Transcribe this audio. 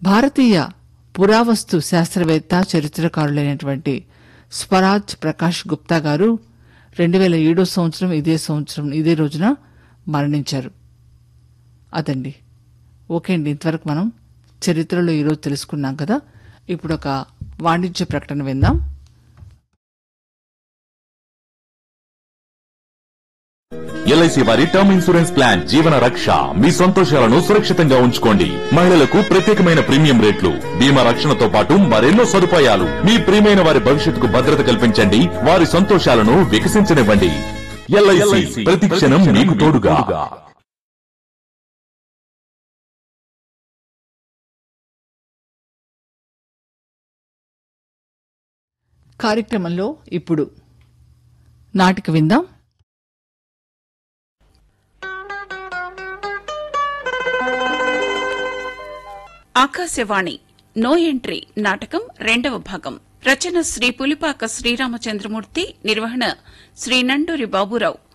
భారతీయ పురావస్తు శాస్త్రవేత్త చరిత్రకారులైనటువంటి స్వరాజ్ ప్రకాష్ గుప్తా గారు రెండు వేల ఏడో సంవత్సరం ఇదే సంవత్సరం ఇదే రోజున మరణించారు అదండి ఓకే అండి ఇంతవరకు మనం చరిత్రలో ఈరోజు తెలుసుకున్నాం కదా ఇప్పుడు ఒక వాణిజ్య ప్రకటన విందాం ఎల్ఐసి వారి టర్మ్ ఇన్సూరెన్స్ ప్లాన్ జీవన రక్ష మీ సంతోషాలను సురక్షితంగా ఉంచుకోండి మహిళలకు ప్రత్యేకమైన ప్రీమియం రేట్లు బీమా రక్షణతో పాటు మరెన్నో సదుపాయాలు మీ ప్రియమైన వారి భవిష్యత్తుకు భద్రత కల్పించండి వారి సంతోషాలను వికసించనివ్వండి ఎల్ఐసి ప్రతి క్షణం మీకు తోడుగా కార్యక్రమంలో ఇప్పుడు నాటిక విందాం ఆకాశవాణి నో ఎంట్రీ నాటకం రెండవ భాగం రచన శ్రీ పులిపాక శ్రీరామచంద్రమూర్తి నిర్వహణ శ్రీ నండూరి బాబురావు